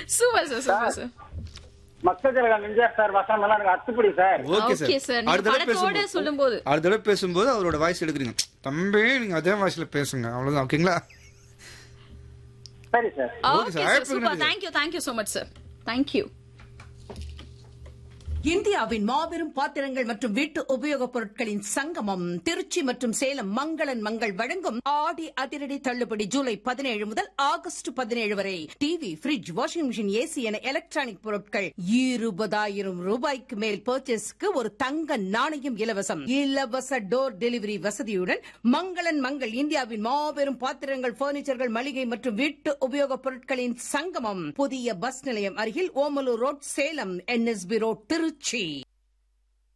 Super sir super sir மக்கள் திலகம் MGR sir வசனம் எல்லாம் எனக்கு அத்துப்படி sir okay sir Okay, sir. நீங்க அடுத்த தடவை படத்தோட பேசும்போது சொல்லும்போது. அடுத்த தடவை பேசும்போது அவரோட வாய்ஸ் எடுக்கிறீங்க தம்பி நீங்க அதே வாய்ஸ்ல பேசுங்க அவ்வளவுதான் ஓகேங்களா சரி sir Okay, okay sir. Sir அழைப்புக்கு சூப்பர் நன்றி. Thank you thank you so much sir thank you இந்தியாவின் மாபெரும் பாத்திரங்கள் மற்றும் வீட்டு உபயோகப் பொருட்களின் சங்கமம் திருச்சி மற்றும் சேலம் மங்களன் மங்கள் வழங்கும் ஆடி அதிரடி தள்ளுபடி ஜூலை பதினேழு முதல் ஆகஸ்ட் பதினேழு வரை TV fridge washing machine AC என எலக்ட்ரானிக் பொருட்கள் இருபதாயிரம் ரூபாய்க்கு மேல் பர்ச்சேஸ்க்கு ஒரு தங்க நாணயம் இலவசம் இலவச டோர் டெலிவரி வசதியுடன் மங்களன் மங்கள் இந்தியாவின் மாபெரும் பாத்திரங்கள் பர்னிச்சர்கள் மளிகை மற்றும் வீட்டு உபயோகப் பொருட்களின் சங்கமம் புதிய பஸ் நிலையம் அருகில் Omalur road Salem NSB road Trichy